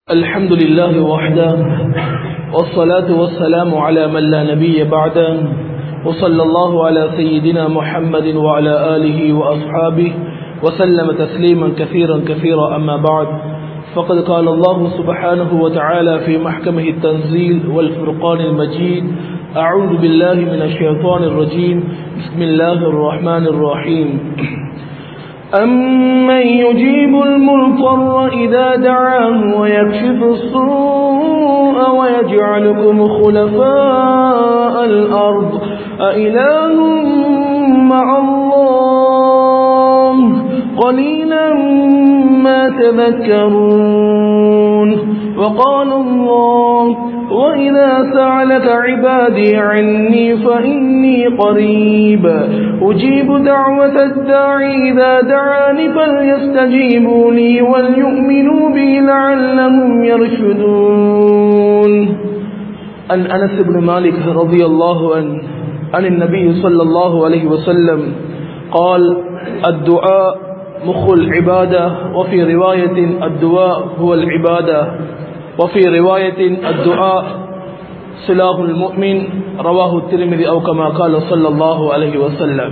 الحمد لله وحده والصلاة والسلام على من لا نبي بعده وصلى الله على سيدنا محمد وعلى آله وأصحابه وسلم تسليما كثيرا كثيرا أما بعد فقد قال الله سبحانه وتعالى في محكمه التنزيل والفرقان المجيد أعوذ بالله من الشيطان الرجيم بسم الله الرحمن الرحيم أمن يجيب المضطر إذا دعاه ويكشف السوء ويجعلكم خلفاء الأرض أإله مع الله قليلا ما تذكرون وقال الله وإذا سألك عبادي عني فإني قريب أجيب دعوة الداعي إذا دعاني فليستجيبوا لي وليؤمنوا بي لعلهم يرشدون عن أنس بن مالك رضي الله عنه عن النبي صلى الله عليه وسلم قال الدعاء مخ العبادة وفي رواية الدعاء هو العبادة وفي رواية الدعاء سلاح المؤمن رواه الترمذي أو كما قال صلى الله عليه وسلم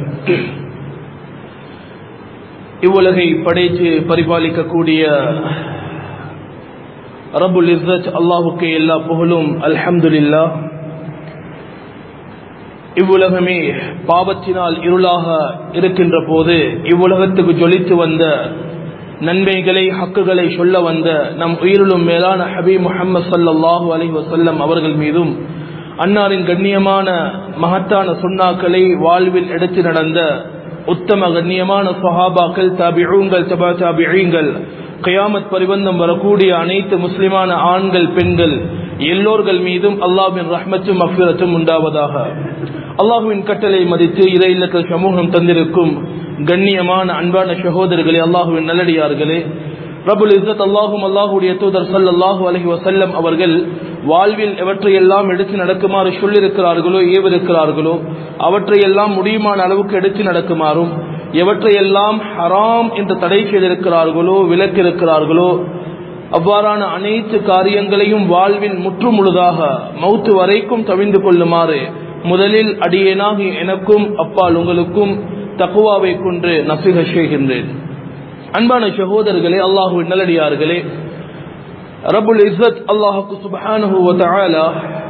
இவ்வுலகை படைத்து பரிபாலிக்கக்கூடிய ரபுல் இஸ்ஸத் அல்லாஹுக்கு எல்லா புகழும் அல்ஹம்துலில்லா இவ்வுலகமே பாவத்தினால் இருளாக இருக்கின்ற போது இவ்வுலகத்துக்கு ஜொலித்து வந்த நன்மைகளை ஹக்குகளை சொல்ல வந்த நம் உயிரிலும் மேலான ஹபீ முஹம்மது சல்லாஹூ அலி வசல்லம் அவர்கள் மீதும் அன்னாரின் கண்ணியமான மகத்தான சுண்ணாக்களை வாழ்வில் எடுத்து நடந்த உத்தம கண்ணியமான சஹாபாக்கள் தாபிழூங்கள் தபா தாபிழீங்கள் கயாமத் பரிபந்தம் வரக்கூடிய அனைத்து முஸ்லிமான ஆண்கள் பெண்கள் எல்லோர்கள் மீதும் அல்லாஹின் ரஹ்மத்தும் அஃபிரத்தும் உண்டாவதாக அல்லாஹுவின் கட்டளை மதித்து இறை இல்லத்தில் சமூகம் தந்திருக்கும் கண்ணியமான அன்பான சகோதரர்களே அல்லாஹுவின் நல்லடியார்களே ரபுல் இசத் அல்லாஹும் அல்லாஹுடைய தூதர் சல்லாஹூ அலஹி வசல்லம் அவர்கள் வாழ்வில் எவற்றையெல்லாம் எடுத்து நடக்குமாறு சொல்லிருக்கிறார்களோ ஏவிருக்கிறார்களோ அவற்றையெல்லாம் முடியுமான அளவுக்கு எடுத்து நடக்குமாறும் எவற்றையெல்லாம் ஹராம் என்று தடை செய்திருக்கிறார்களோ விலக்கிருக்கிறார்களோ அவ்வாறான அனைத்து காரியங்களையும் வாழ்வின் முற்று முழுதாக மௌத்து வரைக்கும் தவிந்து கொள்ளுமாறு முதலில் அடியேனாகி எனக்கும் அப்பால் உங்களுக்கும் தக்குவாவை கொண்டு நசிக செய்கின்றேன் அன்பான சகோதரர்களே அல்லாஹு நல்லடியார்களே ரபுல் இஸ்ஸத் அல்லாஹுக்கு சுபஹானு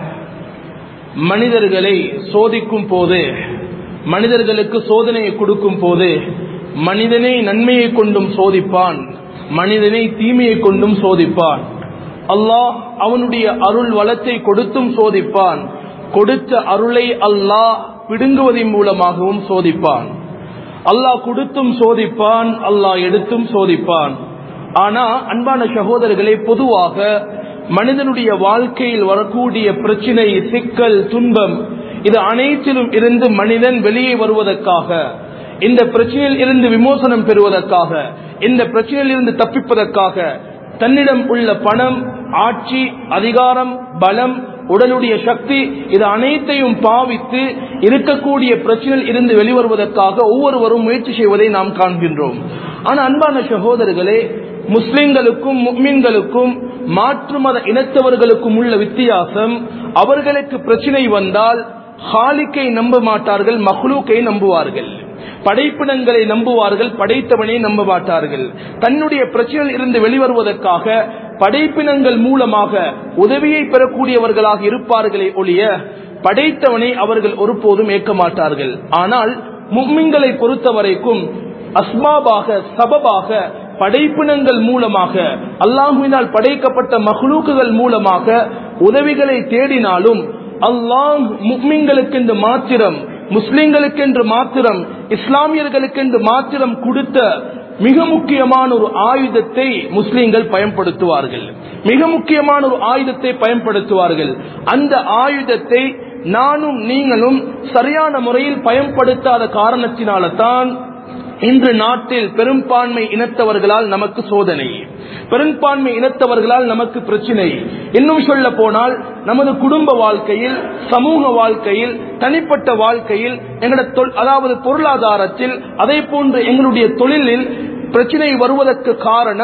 மனிதர்களை சோதிக்கும் போது மனிதர்களுக்கு சோதனையை கொடுக்கும் போது மனிதனை நன்மையை கொண்டும் சோதிப்பான் மனிதனை தீமையை கொண்டும் சோதிப்பான் அல்லாஹ் அவனுடைய அருள் வளத்தை கொடுத்தும் சோதிப்பான் கொடுத்த அருளை அல்லாஹ் பிடுங்குவதன் மூலமாகவும் சோதிப்பான் அல்லாஹ் கொடுத்தும் சோதிப்பான் அல்லாஹ் எடுத்தும் சோதிப்பான் ஆனா அன்பான சகோதரர்களே பொதுவாக மனிதனுடைய வாழ்க்கையில் வரக்கூடிய பிரச்சனை சிக்கல் துன்பம் இது அனைத்திலும் இருந்து மனிதன் வெளியே வருவதற்காக இந்த பிரச்சனையில் இருந்து விமோசனம் பெறுவதற்காக இந்த பிரச்சனையில் இருந்து தப்பிப்பதற்காக தன்னிடம் உள்ள பணம் ஆட்சி அதிகாரம் பலம் உடலுடைய சக்தி இது அனைத்தையும் பாவித்து இருக்கக்கூடிய பிரச்சனையில் இருந்து வெளிவருவதற்காக ஒவ்வொருவரும் முயற்சி செய்வதை நாம் காண்கின்றோம் ஆனா அன்பான சகோதரர்களே முஸ்லிம்களுக்கும் முக்மீன்களுக்கும் மாற்று மத இனத்தவர்களுக்கும் உள்ள வித்தியாசம் அவர்களுக்கு பிரச்சனை வந்தால் ஹாலிக்கை நம்ப மாட்டார்கள் மஹ்லூக்கை நம்புவார்கள் படைப்பினங்களை நம்புவார்கள் படைத்தவனை நம்ப மாட்டார்கள் தன்னுடைய பிரச்சனையில் இருந்து வெளிவருவதற்காக படைப்பினங்கள் மூலமாக உதவியை பெறக்கூடியவர்களாக இருப்பார்களே ஒழிய படைத்தவனை அவர்கள் ஒருபோதும் ஏற்க மாட்டார்கள் ஆனால் மும்மிங்களை பொறுத்தவரைக்கும் அஸ்மாபாக சபபாக படைப்பினங்கள் மூலமாக அல்லாஹுவினால் படைக்கப்பட்ட மஹ்லூக்குகள் மூலமாக உதவிகளை தேடினாலும் அல்லாஹ் முக்மின்களுக்கென்று மாத்திரம் முஸ்லிம்களுக்கென்று மாத்திரம் இஸ்லாமியர்களுக்கென்று மாத்திரம் கொடுத்த மிக முக்கியமான ஒரு ஆயுதத்தை முஸ்லிம்கள் பயன்படுத்துவார்கள் மிக முக்கியமான ஒரு ஆயுதத்தை பயன்படுத்துவார்கள் அந்த ஆயுதத்தை நானும் நீங்களும் சரியான முறையில் பயன்படுத்தாத காரணத்தினால தான் இன்று நாட்டில் பெரும்பான்மை இனத்தவர்களால் நமக்கு சோதனை பெரும்பான்மை இனத்தவர்களால் நமக்கு பிரச்சனை இன்னும் சொல்ல போனால் நமது குடும்ப வாழ்க்கையில் சமூக வாழ்க்கையில் தனிப்பட்ட வாழ்க்கையில் எங்களோட அதாவது பொருளாதாரத்தில் அதே போன்று எங்களுடைய தொழிலில் பிரச்சனை வருவதற்கு காரணம்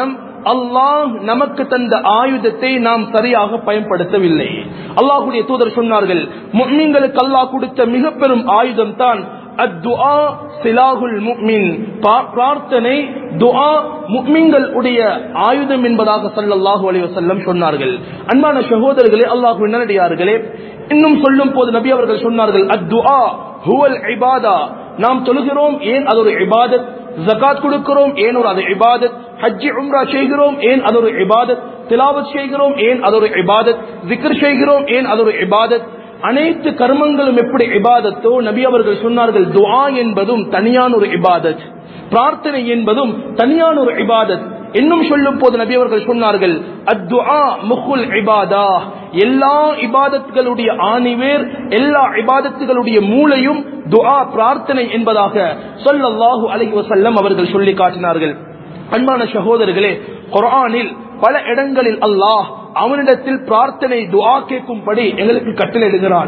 அல்லாஹ் நமக்கு தந்த ஆயுதத்தை நாம் சரியாக பயன்படுத்தவில்லை அல்லாஹுடைய தூதர் சொன்னார்கள் முக்மீன்களுக்கு அல்லாஹ் கொடுத்த மிக பெரும் ஆயுதம் தான் அத்துஆ சிலாகுல் முக்மின் பிரார்த்தனை துஆ முக்மின்கள் உடைய ஆயுதம் என்பதாக சல்லல்லாஹு அலைஹி வஸல்லம் சொன்னார்கள் அன்பான சகோதரர்களே அல்லாஹ் நல்லடியார்களே இன்னும் சொல்லும் போது நபி அவர்கள் சொன்னார்கள் அத்துஆ ஹுவல் இபாதா நாம் தொழுகிறோம் ஏன் அது ஒரு இபாதத் ஜகாத் கொடுக்கிறோம் ஏன் ஒரு அது இபாதத் ஹஜ்ஜி உம்ரா செய்கிறோம் ஏன் அது ஒரு இபாதத் திலாவத் செய்கிறோம் ஏன் அது ஒரு இபாதத் ஜிக்ர் செய்கிறோம் ஏன் அது ஒரு இபாதத் அனைத்து கர்மங்களும் எப்படி இபாதத்தோ நபி அவர்கள் சொன்னார்கள் துஆ என்பதும் தனியான ஒரு இபாதத் பிரார்த்தனை என்பதும் தனியான ஒரு இபாதத் இன்னும் சொல்லும் போது நபி அவர்கள் சொன்னார்கள் அத்துஆ முகுல் இபாதா எல்லா இபாதத்துகளுடைய ஆணிவேர் எல்லா இபாதத்துகளுடைய மூளையும் துஆ பிரார்த்தனை என்பதாக சொல்லல்லாஹு அலைஹி வஸல்லம் அவர்கள் சொல்லி காட்டினார்கள் அன்பான சகோதரர்களே குர்ஆனில் பல இடங்களில் அல்லாஹ் அவனிடத்தில் பிரார்த்தனை துஆ கேட்கும்படி எங்களுக்கு கட்டளையிடுகிறான்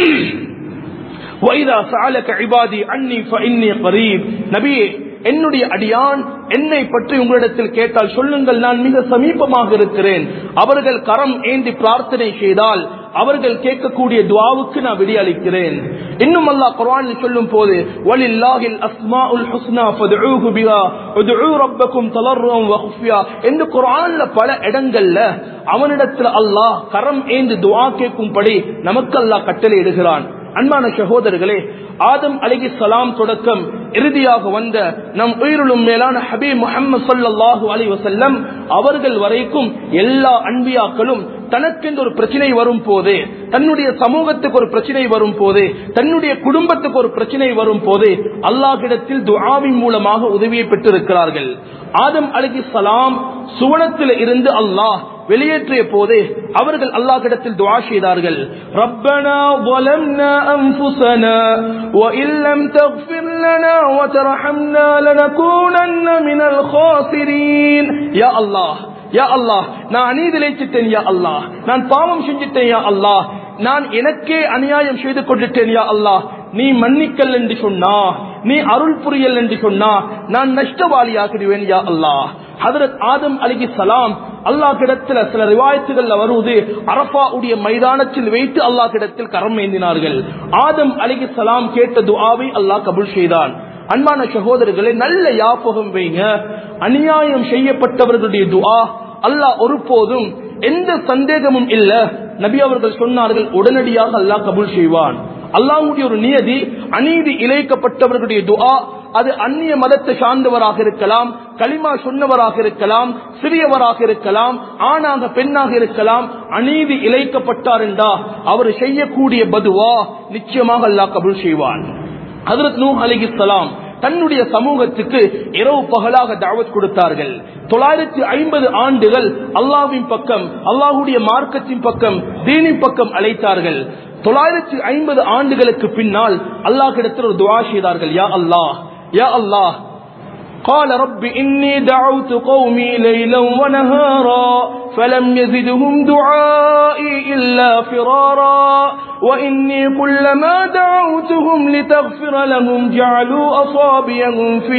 وَإِذَا سَأَلَكَ عِبَادِي عَنِّي فَإِنِّي قَرِيبٌ நபியே என்னுடைய அடியான் என்னை பற்றி உங்களிடத்தில் கேட்டால் சொல்லுங்கள் நான் மிக சமீபமாக இருக்கிறேன் அவர்கள் கரம் ஏந்தி பிரார்த்தனை செய்தால் அவர்கள் கேட்கக்கூடிய துவாவுக்கு நான் விடியளிக்கிறேன் இன்னும் அல்லாஹ் குர்ஆனில் சொல்லும் போது வலில்லாஹில் அஸ்மாஉல் ஹுஸ்னா ஃபதுஊஹு பிஹா உதுஊ ரப்பக்கும் தலர்ருன் வ குஃபியா என்று குர்ஆன்ல பல இடங்கள்ல அவனிடத்தில் அல்லாஹ் கரம் ஏந்தி துஆ கேட்கும்படி நமக்கு அல்லாஹ் கட்டளையிடுகிறான் அன்பான சகோதரர்களே ஆதம் அலிகி சலாம் தொடக்கம் இறுதியாக வந்த நம் உயிரிலும் மேலான ஹபீப் முஹம்மது ஸல்லல்லாஹு அலைஹி வஸல்லம் அவர்கள் வரைக்கும் எல்லா அன்பியாக்களும் தனக்கென்று ஒரு பிரச்சனை வரும் போது தன்னுடைய சமூகத்துக்கு ஒரு பிரச்சனை வரும் போது தன்னுடைய குடும்பத்துக்கு ஒரு பிரச்சனை வரும் போது அல்லாஹ்விடத்தில் துஆவின் மூலமாக உதவியை பெற்றிருக்கிறார்கள் ஆதம் அலிகி சலாம் சுவனத்தில் இருந்து அல்லாஹ் வெளியேற்றிய போது அவர்கள் அல்லாஹ்விடத்தில் துஆ செய்தார்கள் ரப்பனா ظلمنا انفسنا وان لم تغفر لنا وترحمنا لنكونن من الخاسرين يا الله யா அல்லாஹ் நான் அநீதி இழைச்சிட்டேன் யா அல்லாஹ் நான் பாவம் செஞ்சிட்டேன் யா அல்லாஹ் நான் எனக்கே அநியாயம் செய்து கொண்டுட்டேன் யா அல்லாஹ் நீ மன்னிக்கல் என்று சொன்னா நீ அருள் புரியல் என்று சொன்னா நான் நஷ்டவாளியாகிடுவேன் யா அல்லாஹ் ஹதரத் ஆதம் அலிகி சலாம் அல்லாஹ் கிடத்துல சில ரிவாயத்துகள்ல வருவது அரபா உடைய மைதானத்தில் வைத்து அல்லாஹ் கிடத்தில் கரம் ஏந்தினார்கள் ஆதம் அலிகி சலாம் கேட்ட துஆவை அல்லாஹ் கபுல் செய்தான் அன்பான சகோதரர்களே நல்ல யாபகம் வைங்க அநியாயம் செய்யப்பட்டவர்களுடைய துஆ அல்லாஹ் ஒருபோதும் எந்த சந்தேகமும் இல்ல நபி அவர்கள் சொன்னார்கள் உடனடியாக அல்லாஹ் கபூல் செய்வான் அல்லாஹ்வுடைய ஒரு நியதி அநீதி இழைக்கப்பட்டவர்களுடைய துஆ அது அந்நிய மதத்தை சார்ந்தவராக இருக்கலாம் களிமா சொன்னவராக இருக்கலாம் சிறியவராக இருக்கலாம் ஆணாக பெண்ணாக இருக்கலாம் அநீதி இழைக்கப்பட்டார் என்றா அவர் செய்யக்கூடிய பதுவா நிச்சயமாக அல்லாஹ் கபூல் செய்வான் ஹதரத் நூ அலிகிஸ்லாம் தன்னுடைய சமூகத்துக்கு இரவு பகலாக தாவத் கொடுத்தார்கள் தொள்ளாயிரத்தி ஐம்பது ஆண்டுகள் அல்லாவின் பக்கம் அல்லாஹுடைய மார்க்கத்தின் பக்கம் தீனின் பக்கம் அழைத்தார்கள் தொள்ளாயிரத்தி ஐம்பது ஆண்டுகளுக்கு பின்னால் அல்லாஹிடத்தில் ஒரு துவா செய்தார்கள் யா அல்லாஹ் யா அல்லாஹ் قال رب إني دعوت قومي ليلا ونهارا فلم يزدهم دعائي إلا فرارا وإني كلما دعوتهم لتغفر لهم جعلوا أصابيهم في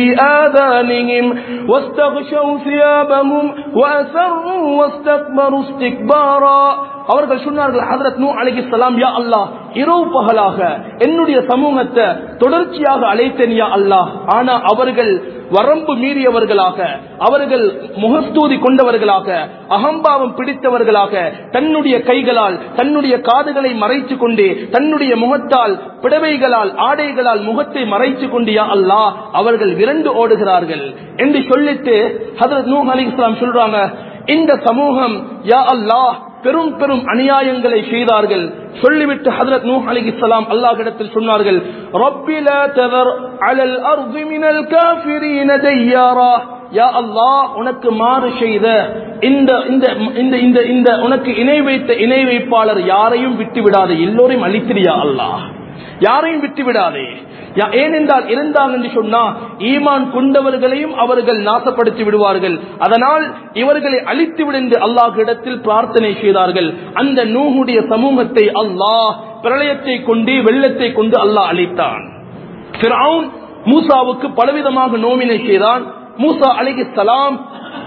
آذانهم واستغشوا ثيابهم وأسروا واستكبروا استكبارا அவர்கள் சொன்னார்கள் ஹதரத் நூ அலைஹிஸ்ஸலாம் யா அல்லாஹ் இரவு பகலாக என்னுடைய சமூகத்தை தொடர்ச்சியாக அழைத்தேன் யா அல்லாஹ் ஆனா அவர்கள் வரம்பு மீறியவர்களாக அவர்கள் முகஸ்தூதி கொண்டவர்களாக அகம்பாவம் பிடித்தவர்களாக தன்னுடைய கைகளால் தன்னுடைய காதுகளை மறைத்து கொண்டு தன்னுடைய முகத்தால் பிடவைகளால் ஆடைகளால் முகத்தை மறைத்து கொண்டு யா அல்லாஹ் அவர்கள் விரண்டு ஓடுகிறார்கள் என்று சொல்லிட்டு ஹதரத் நூ அலி இஸ்லாம் சொல்றாங்க இந்த சமூகம் யா அல்லாஹ் பெரும் பெரும் அநியாயங்களை செய்தார்கள் சொல்லிவிட்டு ஹதரத் நூஹ் அலைஹிஸ்ஸலாம் அல்லாஹ்விடத்தில் சொன்னார்கள் ரப்பி லா ததர் அலல் அர்தி மினல் காஃபிரீன தய்யாரா யா அல்லாஹ் உனக்கு மாறு செய்த இந்த இந்த இந்த இந்த இந்த உனக்கு இணை வைத்த இணை வைப்பாளர் யாரையும் விட்டு விடாதே எல்லோரையும் அழித்திரியா அல்லாஹ் யாரையும் விட்டு விடாதே ஏனென்றால் இருந்தாங்க என்று சொன்னா ஈமான் கொண்டவர்களையும் அவர்கள் நாசப்படுத்தி விடுவார்கள் அதனால் இவர்களை அழித்து விடுந்து அல்லாஹ் இடத்தில் பிரார்த்தனை செய்தார்கள் அந்த நூகுடைய சமூகத்தை அல்லாஹ் பிரளயத்தை கொண்டு வெள்ளத்தை கொண்டு அல்லாஹ் அழித்தான் மூசாவுக்கு பலவிதமாக நோவினை செய்தான் மூசா அலிகி சலாம்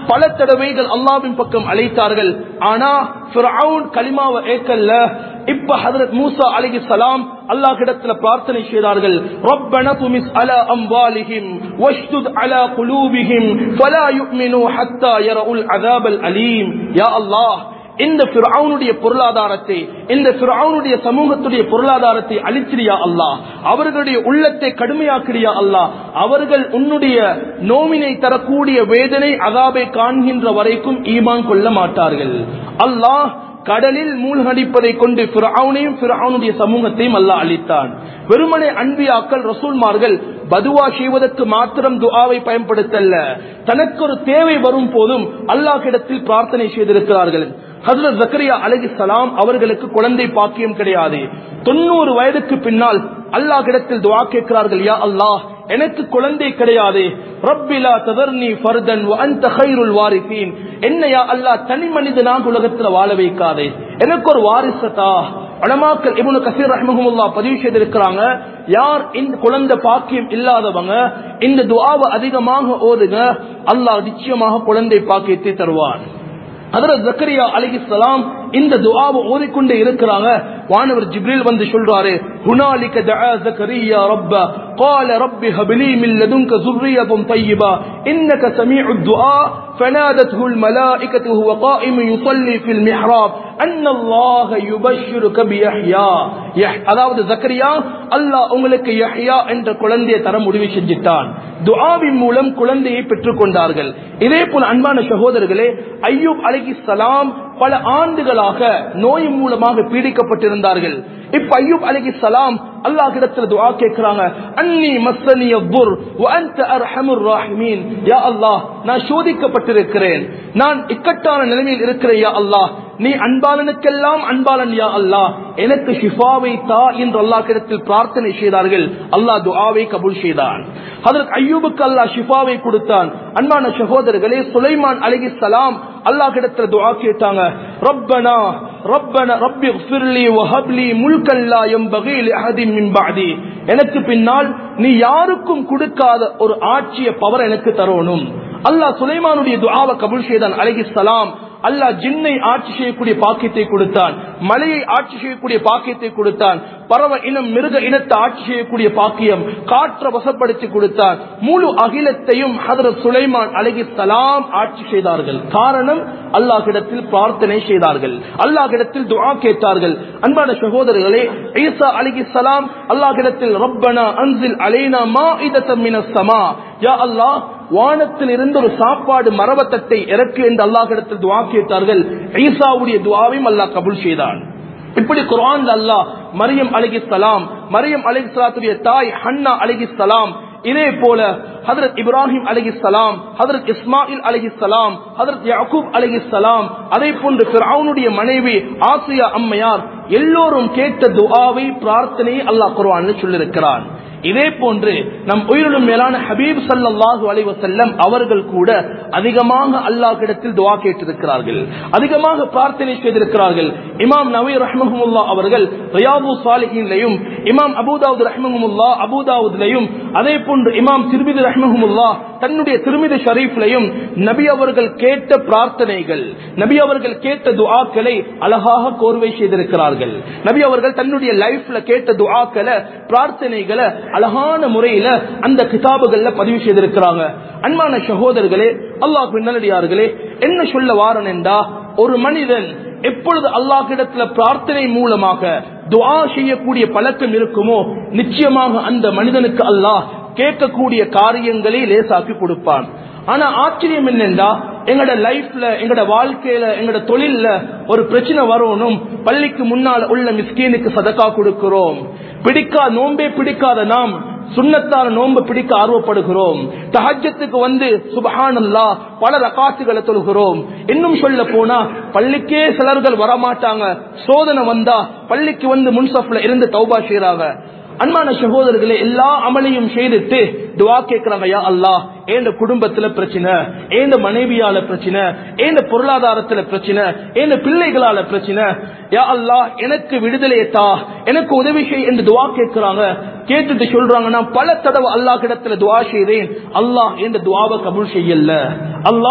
பல தடவைகள் அல்லாவின் பக்கம் அழைத்தார்கள் ஆனா ஃபிரௌன் கலிமாவை ஏக்கல்ல இப்ப ஹதரத் மூசா அலைஹி சலாம் அல்லாஹ் இடத்துல பிரார்த்தனை செய்தார்கள் ரப்பன துமிஸ் அலா அம்வாலிஹிம் வஷ்துத் அலா குலூபிஹிம் ஃபலா யுமினு ஹத்தா யரவுல் அஸாபல் அலீம் யா அல்லாஹ் இந்த ஃபிரௌனுடைய பொருளாதாரத்தை இந்த ஃபிரௌனுடைய சமூகத்துடைய பொருளாதாரத்தை அழிச்சிரியா அல்லாஹ் அவர்களுடைய உள்ளத்தை கடுமையாக்கிறியா அல்லாஹ் அவர்கள் உன்னுடைய நோவினை தரக்கூடிய வேதனை அதாபை காண்கின்ற வரைக்கும் ஈமான் கொள்ள மாட்டார்கள் அல்லாஹ் கடலில் மூழ்கடிப்பதை கொண்டு ஃபிரௌனையும் ஃபிரௌனுடைய சமூகத்தையும் அல்லாஹ் அளித்தான் வெறுமனே அன்பியாக்கள் ரசூல்மார்கள் பதுவா செய்வதற்கு மாத்திரம் துஆவை பயன்படுத்தல்ல தனக்கு ஒரு தேவை வரும் போதும் அல்லாஹ்விடத்தில் பிரார்த்தனை செய்திருக்கிறார்கள் ஹசரத் ஜக்கரியா அலகி சலாம் அவர்களுக்கு குழந்தை பாக்கியம் கிடையாது தொண்ணூறு வயதுக்கு பின்னால் அல்லாஹ்விடத்தில் துவா கேட்கிறார்கள் யா அல்லாஹ் எனக்கு குழந்தை கிடையாது ரப்பிலா ததர்னி ஃபர்தன் வ அன்த கைருல் வாரிசீன் என்னையா அல்லாஹ் தனி மனிதனாக உலகத்துல வாழ வைக்காதே எனக்கு ஒரு வாரிசத்தா அலமாக்கள் இப்னு கசீர் ரஹ்மஹுல்லா பதிவு செய்திருக்கிறாங்க யார் இந்த குழந்தை பாக்கியம் இல்லாதவங்க இந்த துஆவை அதிகமாக ஓதுங்க அல்லாஹ் நிச்சயமாக குழந்தை பாக்கியத்தை தருவான் ஹதரத் ஜக்கரியா அலைஹிஸ்ஸலாம் இந்த துஆவை ஓதிக்கொண்டே இருக்கிறாங்க வானவர் ஜிப்ரீல் வந்து சொல்றாரு ஹுனாலிக தஆ ஜக்கரியா ரப்ப قال رب هب لي من لدنك ذرية طيبة إنك سميع الدعاء فنادته الملائكة وهو قائم يصلي في المحراب أن الله يبشرك بيحيى يح- அதாவது ஜக்கரியா அல்லாஹ் உங்களுக்கு யஹ்யா என்ற குழந்தையை தர முடிவு செஞ்சிட்டான் துஆவின் மூலம் குழந்தையை பெற்றுக் கொண்டார்கள் இதே போல அன்பான சகோதரர்களே ஐயூப் அலைஹிஸ்ஸலாம் பல ஆண்டுகளாக நோய் மூலமாக பீடிக்கப்பட்டிருந்தார்கள் இப்ப ஐயூப் அலைஹிஸ்ஸலாம் அல்லாஹ்விடத்தில் துஆ கேட்கிறாங்க அன்னி மஸ்ஸனி அத்துர் வ அன்த அர்ஹமுர் ராஹிமீன் யா அல்லாஹ் நான் சோதிக்கப்பட்டிருக்கிறேன் நான் இக்கட்டான நிலைமையில் இருக்கிறேன் யா அல்லாஹ் நீ அன்பாளனுக்கெல்லாம் அன்பாளன் யா அல்லாஹ் எனக்கு ஷிஃபாவை தா என்று அல்லாஹ்விடத்தில் பிரார்த்தனை செய்தார்கள் அல்லாஹ் துஆவை கபூல் செய்தான் ஹதரத் ஐயூபுக்கு அல்லாஹ் ஷிஃபாவை கொடுத்தான் அன்பான சகோதரர்களே சுலைமான் அலைஹிஸ்ஸலாம் அல்லாஹ்விடத்தில் துஆ கேட்டாங்க ரப்பனா ரப்பனா ரப்பி இக்ஃபிர்லி வஹப்லி முல்கன் லா யம்பகி லிஅஹதின் மின் பஅதி எனக்கு பின்னால் நீ யாருக்கும் கொடுக்காத ஒரு ஆட்சிய பவர் எனக்கு தரணும் அல்லாஹ் சுலைமானுடைய துஆவை கபூல் செய்தான் அலைஹிஸ்ஸலாம் அல்லாஹ் ஜின்னை ஆட்சி செய்யக்கூடிய பாக்கியத்தை கொடுத்தான் மலையை ஆட்சி செய்யக்கூடிய பாக்கியத்தை கொடுத்தான் பறவை இனம் மிருக இனத்தை ஆட்சி செய்யக்கூடிய பாக்கியம் காற்றை வசப்படுத்தி கொடுத்தான் முழு அகிலத்தையும் ஹதரத் சுலைமான் அலைஹிஸ்ஸலாம் ஆட்சி செய்தார்கள் காரணம் அல்லாஹ்விடத்தில் பிரார்த்தனை செய்தார்கள் அல்லாஹ்விடத்தில் துஆ கேட்டார்கள் அன்பான சகோதரர்களே ஈசா அலைஹிஸ்ஸலாம் அல்லாஹ்விடத்தில் ரப்பனா அன்சில் அலைனா மாஇதத்தம் மினஸ் ஸமா யா அல்லாஹ் வானத்தில் இருந்து ஒரு சாப்பாடு மரவத்தட்டை இறக்கு என்று அல்லாஹ்விடத்தில் துஆ கேட்டார்கள் ஈசாவுடைய துஆவையும் அல்லாஹ் கபூல் செய்தான் இப்படி குர்ஆன் அல்லாஹ் மரியம் அலைஹிஸ்ஸலாம் மரியம் அலைஹிஸ்ஸலாத்துடைய தாய் ஹன்னா அலைஹிஸ்ஸலாம் இதே போல ஹதரத் இப்ராஹிம் அலைஹிஸ்ஸலாம் ஹதரத் இஸ்மாயில் அலைஹிஸ்ஸலாம் ஹதரத் யாக்கூப் அலைஹிஸ்ஸலாம் அதே போன்று ஃபிரௌனுடைய மனைவி ஆசியா அம்மையார் எல்லோரும் கேட்ட துஆவை பிரார்த்தனையை அல்லாஹ் குர்ஆனில் சொல்லியிருக்கிறான் இதே போன்று நம் உயிரிலும் மேலான ஹபீப் சல்லல்லாஹு அலைஹி வஸல்லம் அவர்கள் கூட அதிகமாக அல்லாஹ்விடத்தில் துஆ கேட்டிருக்கிறார்கள் அதிகமாக பிரார்த்தனை செய்திருக்கிறார்கள் இமாம் நவி ரஹ்மஹுல்லா அவர்கள் ரியாபு சாலிஹின்லையும் இமாம் அபூதாவுத் ரஹ்மஹுல்லா அபூதாவுத்லையும் அதே போன்று இமாம் திருமிதி ரஹ்மஹுல்லா தன்னுடைய திருமிதி ஷரீஃப்லையும் நபி அவர்கள் கேட்ட பிரார்த்தனைகள் நபி அவர்கள் கேட்ட துஆக்களை அழகாக கோர்வை செய்திருக்கிறார்கள் நபி அவர்கள் தன்னுடைய லைஃப்ல கேட்ட துஆக்களை பிரார்த்தனைகளை அழகான முறையில அந்த கிதாபுகள்ல பதிவு செய்திருக்கிறாங்க அன்பான சகோதரர்களே அல்லாஹ் நல்லடியார்களே என்ன சொல்ல வாரன் என்றா ஒரு மனிதன் எப்பொழுது அல்லாஹ்விடத்துல பிரார்த்தனை மூலமாக துஆ செய்யக்கூடிய பழக்கம் இருக்குமோ நிச்சயமாக அந்த மனிதனுக்கு அல்லாஹ் கேட்கக்கூடிய காரியங்களை லேசாக்கி கொடுப்பான் ஆனா ஆச்சரியம் என்னென்றா எங்கட லைஃப்ல எங்கட வாழ்க்கையில எங்கட தொழில்ல ஒரு பிரச்சனை வரணும் பள்ளிக்கு முன்னால் உள்ள மிஸ்கீனுக்கு சதக்கா கொடுக்கிறோம் பிடிக்கா நோம்பே பிடிக்காத நாம் சுண்ணத்தான நோன்பு பிடிக்க ஆர்வப்படுகிறோம் தஹஜத்துக்கு வந்து சுபஹானல்லா பல ரகாத்துகளை தொழுகிறோம் இன்னும் சொல்ல போனா பள்ளிக்கே சிலர்கள் வரமாட்டாங்க சோதனை வந்தா பள்ளிக்கு வந்து முன்சப்ல இருந்து தௌபா செய்யறாங்க அன்பான சகோதரர்களே எல்லா அமலையும் செய்துட்டு துவா கேட்கிறாங்க யா அல்லாஹ் ஏந்த குடும்பத்துல பிரச்சனை ஏந்த மனைவியால பிரச்சனை ஏந்த பொருளாதாரத்துல பிரச்சனை ஏந்த பிள்ளைகளால பிரச்சனை யா அல்லாஹ் எனக்கு விடுதலை தா எனக்கு உதவி செய் என்று துவா கேட்கிறாங்க கேட்டுட்டு சொல்றாங்க நான் பல தடவை அல்லாஹ் இடத்துல துவா செய்தேன் அல்லாஹ் என்ற துவாவை கபூல் செய்யல அல்லாஹ்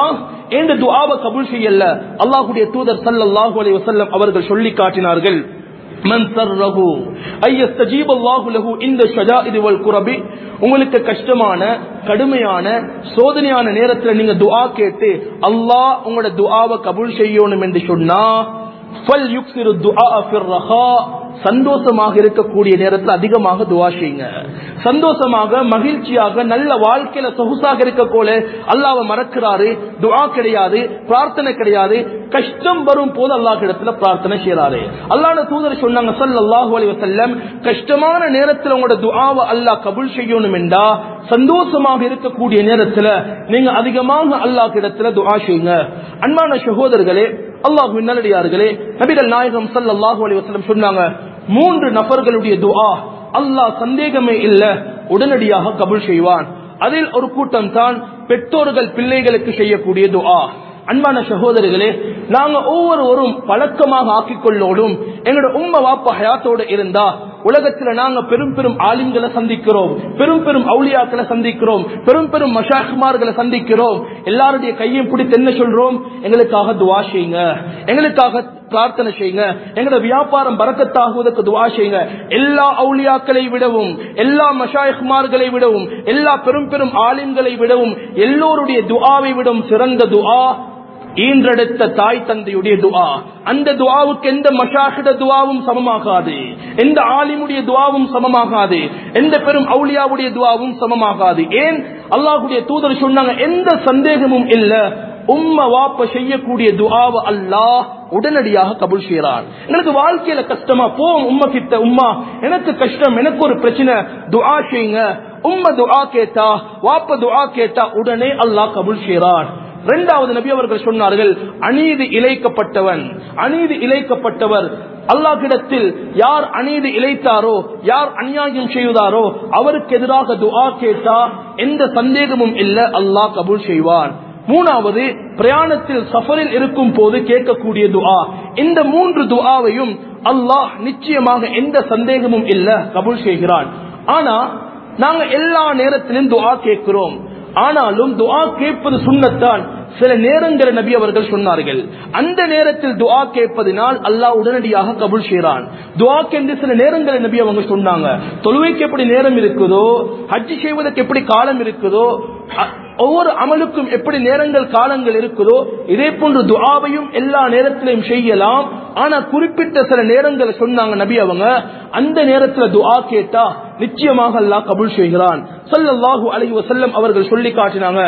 இந்த துஆவை கபூல் செய்யல அல்லாஹ்வுடைய தூதர் ஸல்லல்லாஹு அலைஹி வஸல்லம் அவர்கள் சொல்லி காட்டினார்கள் மன் சர்ரஹு ஐயஸ்தஜீப அல்லாஹு லஹு இந்த ஷஜாஇதி வல் குரபி உங்களுக்கு கஷ்டமான கடுமையான சோதனையான நேரத்துல நீங்க துஆ கேட்டு அல்லாஹ் உங்களோட துஆவை கபூல் செய்யணும் என்று சொன்னா ஃபல் யுக்ஸிரு துஆ ஃபிர் ரஹா சந்தோஷமாக இருக்கக்கூடிய நேரத்தில் அதிகமாக துவா செய்யுங்க சந்தோஷமாக மகிழ்ச்சியாக நல்ல வாழ்க்கையில சொகுசாக இருக்க போல அல்லாஹ்வை மறக்கிறாரு துஆ கிடையாது பிரார்த்தனை கிடையாது கஷ்டம் வரும் போது அல்லாஹ் இடத்துல பிரார்த்தனை செய்யறாரு அல்லாஹ் தூதர் சொன்னாங்க ஸல்லல்லாஹு அலைஹி வஸல்லம் கஷ்டமான நேரத்தில் உங்களோட துஆவை அல்லாஹ் கபூல் செய்யணும் என்றா சந்தோஷமாக இருக்கக்கூடிய நேரத்துல நீங்க அதிகமாக அல்லாஹ் இடத்துல துஆ செய்யுங்க அன்பான சகோதரர்களே அல்லாஹ் நல்லடியார்களே நபிகள் நாயகம் ஸல்லல்லாஹு அலைஹி வஸல்லம் சொன்னாங்க மூன்று நபர்களுடைய துஆ அல்லாஹ் சந்தேகமே இல்ல உடனடியாக கபூல் செய்வான் அதில் ஒரு கூட்டம் தான் பெற்றோர்கள் பிள்ளைகளுக்கு செய்யக்கூடிய துஆ அன்பான சகோதரர்களே நாங்க ஒவ்வொருவரும் பழக்கமாக ஆக்கிக் கொள்ளோடும் எங்களோட உம்ம வாப்பா ஹயாத்தோட இருந்தா உலகத்துல நாங்க பெரும் பெரும் ஆலிம்களை சந்திக்கிறோம் பெரும் பெரும் அவுளியாக்களை சந்திக்கிறோம் பெரும் பெரும் மஷாஹ்மார்களை சந்திக்கிறோம் எல்லாருடைய கையும் பிடித்து என்ன சொல்றோம் எங்களுக்காக துவா செய்யுங்க எங்களுக்காக பிரார்த்தனை செய்யுங்க எங்களோட வியாபாரம் பறக்கத்தாகுவதற்கு துவா செய்யுங்க எல்லா அவுளியாக்களை விடவும் எல்லா மஷாயகுமார்களை விடவும் எல்லா பெரும் பெரும் ஆலிம்களை விடவும் எல்லோருடைய துஆவை விடவும் சிறந்த துஆ ஈன்றெடுத்த தாய் தந்தையுடைய துஆ அந்த துஆவுக்கு எந்த மஷாஹிட துஆவும் சமமாகாது எந்த ஆலிமுடைய துஆவும் சமமாகாது எந்த பெரும் அவுலியாவுடைய துஆவும் சமமாகாது ஏன் அல்லாஹ்வுடைய தூதர் சொன்னாங்க எந்த சந்தேகமும் இல்ல உம்ம வாப்ப செய்யக்கூடிய துஆவை அல்லாஹ் உடனடியாக கபூல் செய்யறான் எனக்கு வாழ்க்கையில கஷ்டமா போம் உம்ம கிட்ட உம்மா எனக்கு கஷ்டம் எனக்கு ஒரு பிரச்சனை துஆ செய்யுங்க உம்ம துஆ கேட்டா வாப்ப துஆ கேட்டா உடனே அல்லாஹ் கபூல் செய்யறான் இரண்டாவது நபி அவர்கள் சொன்னார்கள் அநீதி இழைக்கப்பட்டவன் அநீதி இழைக்கப்பட்டவர் அல்லாஹ்விடத்தில் யார் அநீதி இழைத்தாரோ யார் அநியாயம் செய்தாரோ அவருக்கு எதிராக துஆ கேட்டா எந்த சந்தேகமும் இல்ல அல்லாஹ் கபூல் செய்வான் மூணாவது பிரயாணத்தில் சஃபரில் இருக்கும் போது கேட்கக்கூடிய துஆ இந்த மூன்று துஆவையும் அல்லாஹ் நிச்சயமாக எந்த சந்தேகமும் இல்ல கபூல் செய்கிறான் ஆனா நாங்க எல்லா நேரத்திலும் துஆ கேட்கிறோம் ஆனாலும் துஆ கேட்பது சுண்ணத்தான் சில நேரங்கள் நபி அவர்கள் சொன்னார்கள் அந்த நேரத்தில் துஆ கேட்பதினால் அல்லாஹ் உடனடியாக கபூல் செய்கிறான் துஆக்கென்று சில நேரங்களை நபி அவங்க சொன்னாங்க தொழுவைக்கு எப்படி நேரம் இருக்குதோ ஹஜ்ஜி செய்வதற்கு எப்படி காலம் இருக்குதோ அ- ஒவ்வொரு அமலுக்கும் எப்படி நேரங்கள் காலங்கள் இருக்குதோ இதே போன்று துஆவையும் எல்லா நேரத்திலையும் செய்யலாம் ஆனா குறிப்பிட்ட சில நேரங்களை சொன்னாங்க நபி அவங்க அந்த நேரத்துல துஆ கேட்டா நிச்சயமாக அல்லாஹ் கபூல் செய்கிறான் ஸல்லல்லாஹு அலைஹி வஸல்லம் அவர்கள் சொல்லி காட்டினாங்க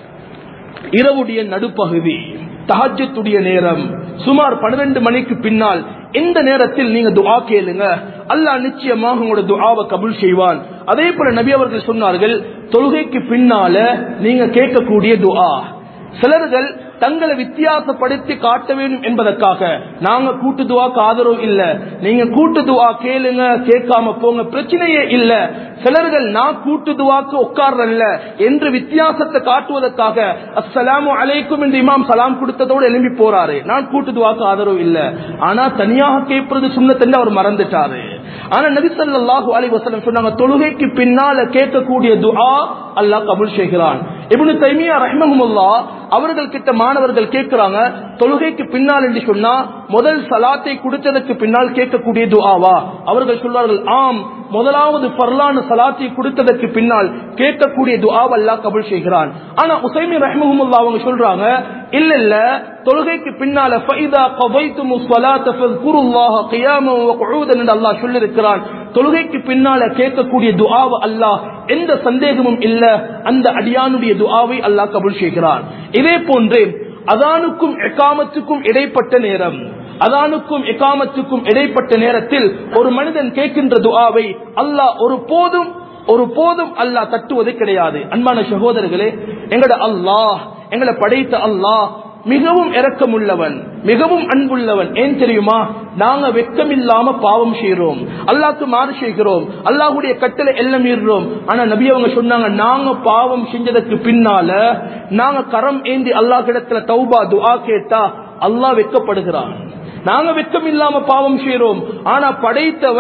இரவுடைய நடுப்பகுதி தஹஜ்ஜத்துடைய நேரம் சுமார் 12 மணிக்கு பின்னால் இந்த நேரத்தில் நீங்க துஆ கேளுங்க அல்லாஹ் நிச்சயமாக உங்களோட துஆவை கபூல் செய்வான் அதே போல நபி அவர்கள் சொன்னார்கள் தொழுகைக்கு பின்னால நீங்க கேட்கக்கூடிய துஆ சிலர்கள் தங்களை வித்தியாசப்படுத்தி காட்ட வேண்டும் என்பதற்காக நாங்க கூட்டு துவாக்கு ஆதரவு இல்ல நீங்க கூட்டு துவா கேளுங்க கேட்காம போங்க பிரச்சனையே இல்ல சிலர்கள் நான் கூட்டு துவாக்கு உட்கார்றல்ல என்று வித்தியாசத்தை காட்டுவதற்காக அஸ்ஸலாமு அலைக்கும் என்று இமாம் சலாம் கொடுத்ததோடு எழும்பி போறாரு நான் கூட்டு துவாக்கு ஆதரவு இல்ல ஆனா தனியாக கேட்பது சுண்ணத்தன்னு அவர் மறந்துட்டாரு ஆனா நபி ஸல்லல்லாஹு அலைஹி வஸல்லம் சொன்னாங்க தொழுகைக்கு பின்னால கேட்கக்கூடிய துஆ அல்லாஹ் கபூல் செய்கிறான் இப்னு தைமியா ரஹ்மஹுல்லாஹ் அவர்கள் கிட்ட மாணவர்கள் கேட்கிறாங்க தொழுகைக்கு பின்னால் என்று சொன்னா முதல் சலாத்தை குடித்ததற்கு பின்னால் கேட்கக்கூடிய துஆவா அவர்கள் சொல்வார்கள் ஆம் முதலாவது பர்லான சலாத்தை கொடுத்ததற்கு பின்னால் கேட்கக்கூடிய துஆவ அல்லாஹ் கபூல் செய்கிறான் ஆனா உசைமி ரஹ்மஹுல்லாஹ் அவங்க சொல்றாங்க இல்ல இல்ல தொழுகைக்கு பின்னால ஃபைதா கபைத்துமு ஸலாத்த ஃபذ்குருல்லாஹ கியாமன் வ குஊதன் என்று அல்லாஹ் சொல்லியிருக்கிறான் தொழுகைக்கு பின்னால கேட்கக்கூடிய துஆவை அல்லாஹ் எந்த சந்தேகமும் இல்ல அந்த அடியானுடைய துஆவை அல்லாஹ் கபூல் செய்கிறான் இதே போன்று அதானுக்கும் எகாமத்துக்கும் இடைப்பட்ட நேரம் அதானுக்கும் எகாமத்துக்கும் இடைப்பட்ட நேரத்தில் ஒரு மனிதன் கேட்கின்ற துஆவை அல்லாஹ் ஒரு போதும் ஒரு போதும் அல்லாஹ் தட்டுவது கிடையாது அன்பான சகோதரர்களே எங்கட அல்லாஹ் எங்களை படைத்த அல்லாஹ் மிகவும் இரக்கமுள்ளவன் மிகவும் அன்புள்ளவன் ஏன் தெரியுமா நாங்க வெக்கமில்லாம பாவம் செய்கிறோம் அல்லாஹ்க்கு மாறு செய்கிறோம் அல்லாஹ்வுடைய கட்டளை எல்லாம் மீறுறோம் ஆனா நபி அவங்க சொன்னாங்க நாங்க பாவம் செஞ்சதுக்கு பின்னால நாங்க கரம் ஏந்தி அல்லாஹ் இடத்துல தௌபா துஆ கேட்டா அல்லாஹ் வெக்கப்படுகிறான் நாங்க வெக்கம் இல்லாம பாவம் செய்யறோம் ஆனா படைத்தவன்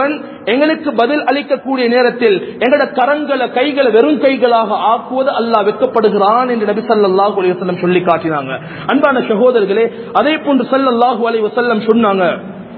எங்களுக்கு பதில் அளிக்கக்கூடிய நேரத்தில் எங்களோட கரங்களை கைகளை வெறும் கைகளாக ஆக்குவது அல்லாஹ் வெக்கப்படுகிறான் என்று நபி ஸல்லல்லாஹு அலைஹி வஸல்லம் சொல்லி காட்டினாங்க அன்பான சகோதரர்களே அதே போன்று ஸல்லல்லாஹு அலைஹி வஸல்லம் சொன்னாங்க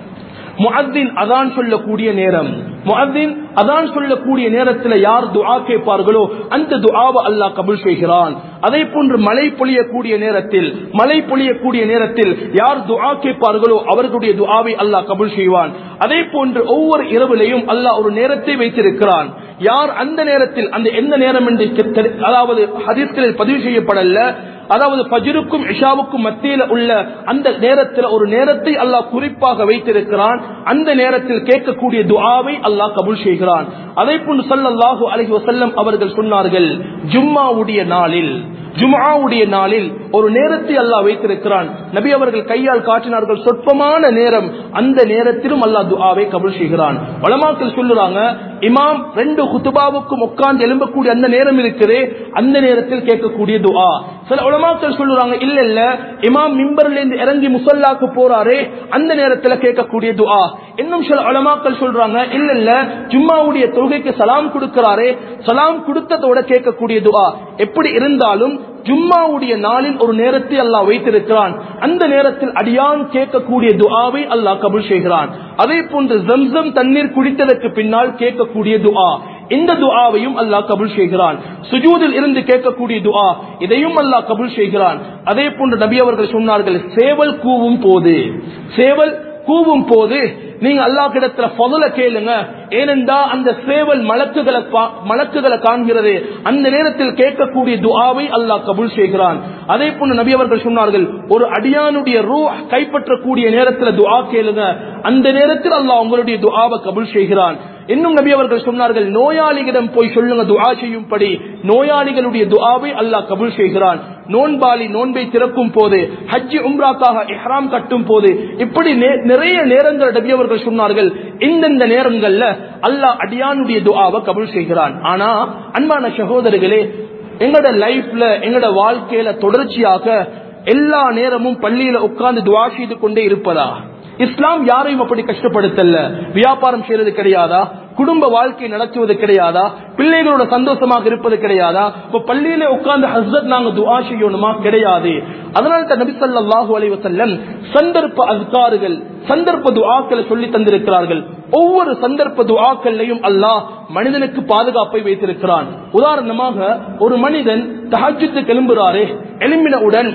முஅத்தின் அதான் சொல்லக்கூடிய நேரம் முஅத்தின் அதான் சொல்லக்கூடிய நேரத்தில் யார் துஆ கேட்பார்களோ அந்த துஆவை அல்லாஹ் கபூல் செய்கிறான் அதே போன்று மழை பொழியக்கூடிய நேரத்தில் மழை பொழியக்கூடிய நேரத்தில் யார் துஆ கேட்பார்களோ அவர்களுடைய துஆவை அல்லாஹ் கபூல் செய்வான் அதே போன்று ஒவ்வொரு இரவிலையும் அல்லாஹ் ஒரு நேரத்தை வைத்திருக்கிறான் யார் அந்த நேரத்தில் அந்த எந்த நேரம் என்று தெரி- அதாவது ஹதீஸ்களில் பதிவு செய்யப்படல அதாவது பஜ்ருக்கும் இஷாவுக்கும் மத்தியில உள்ள அந்த நேரத்தில் ஒரு நேரத்தை அல்லாஹ் குறிப்பாக வைத்திருக்கிறான் அந்த நேரத்தில் கேட்கக்கூடிய துஆவை அல்லாஹ் கபூல் செய்கிறான் அதே போன்று ஸல்லல்லாஹு அலைஹி வஸல்லம் அவர்கள் சொன்னார்கள் ஜும்மாவுடைய நாளில் ஜும்ஆவுடைய நாளில் ஒரு நேரத்தை அல்லாஹ் வைத்திருக்கிறான் நபி அவர்கள் கையால் காட்டினார்கள் சொற்பமான நேரம் அந்த நேரத்திலும் அல்லாஹ் துஆவை கபூல் செய்கிறான் வலமாக்கள் சொல்லுறாங்க இமாம் ரெண்டு குத்துபாவுக்கும் உட்கார்ந்து எழும்பக்கூடிய அந்த நேரம் இருக்குது அந்த நேரத்தில் கேட்கக்கூடிய துஆ சில உலமாக்கள் சொல்லுறாங்க இல்ல இல்ல இமாம் மிம்பர்ல இருந்து இறங்கி முசல்லாக்கு போறாரே அந்த நேரத்துல கேட்கக்கூடிய துஆ இன்னும் சில உலமாக்கள் சொல்றாங்க இல்ல இல்ல ஜும்மாவுடைய தொழுகைக்கு சலாம் கொடுக்கிறாரே சலாம் கொடுத்ததோட கேட்கக்கூடிய துஆ எப்படி இருந்தாலும் ஜும்மாவுடைய நாளில் ஒரு நேரத்தை அல்லாஹ் வைத்திருக்கிறான் அந்த நேரத்தில் அடியான் கேட்கக்கூடிய துஆவை அல்லாஹ் கபூல் செய்கிறான் அதே போன்று ஜம்சம் தண்ணீர் குடித்ததற்கு பின்னால் கேட்கக்கூடிய துஆ இந்த துஆவையும் அல்லாஹ் கபூல் செய்கிறான் சுஜூதில் இருந்து கேட்கக்கூடிய துஆ இதையும் அல்லாஹ் கபூல் செய்கிறான் அதே போன்று நபி அவர்கள் சொன்னார்கள் சேவல் கூவும் போது சேவல் கூவும் போது நீங்க அல்லாஹ் கிடத்துல பொதல கேளுங்க ஏனென்றா அந்த சேவல் மலக்குகளை பா- மலக்குகளை காண்கிறது அந்த நேரத்தில் கேட்கக்கூடிய துஆவை அல்லாஹ் கபூல் செய்கிறான் அதே போன்று நபி அவர்கள் சொன்னார்கள் ஒரு அடியானுடைய ரூ கைப்பற்றக்கூடிய நேரத்தில் துஆ கேளுங்க அந்த நேரத்தில் அல்லாஹ் உங்களுடைய துஆவை கபூல் செய்கிறான் இன்னும் நபி அவர்கள் சொன்னார்கள் நோயாளிகளிடம் போய் சொல்லுங்க துஆ செய்யும்படி நோயாளிகளுடைய துஆவை அல்லாஹ் கபூல் செய்கிறான் நோன்பாளி நோன்பை திறக்கும் போது ஹஜ் உம்ராக்காக இஹ்ராம் கட்டும் போது இப்படி நே- நிறைய நேரங்கள் நபி அவர்கள் சொன்னார்கள் இந்தந்த நேரங்கள்ல அல்லாஹ் அடியானுடைய துஆவை கபூல் செய்கிறான் ஆனா அன்பான சகோதரர்களே எங்களோட லைஃப்ல எங்களோட வாழ்க்கையில தொடர்ச்சியாக எல்லா நேரமும் பள்ளியில உட்கார்ந்து துஆ செய்து கொண்டே இருப்பதா இஸ்லாம் யாரையும் அப்படி கஷ்டப்படுத்தல வியாபாரம் செய்யறது கிடையாதா குடும்ப வாழ்க்கை நடத்துவது கிடையாதா பிள்ளைகளோட சந்தோஷமாக இருப்பது கிடையாதா இப்ப பள்ளியில உட்கார்ந்து ஹஸ்ரத் நாங்க துஆ செய்யணுமா கிடையாது அதனால தான் நபி ஸல்லல்லாஹு அலைஹி வஸல்லம் சந்தர்ப்ப அஸ்கார்கள் சந்தர்ப்ப துஆக்களை சொல்லி தந்திருக்கிறார்கள் ஒவ்வொரு சந்தர்ப்ப துஆக்கள்லையும் அல்லாஹ் மனிதனுக்கு பாதுகாப்பை வைத்திருக்கிறான் உதாரணமாக ஒரு மனிதன் தஹஜ்ஜுக்கு எழும்புறாரே எழும்பினவுடன்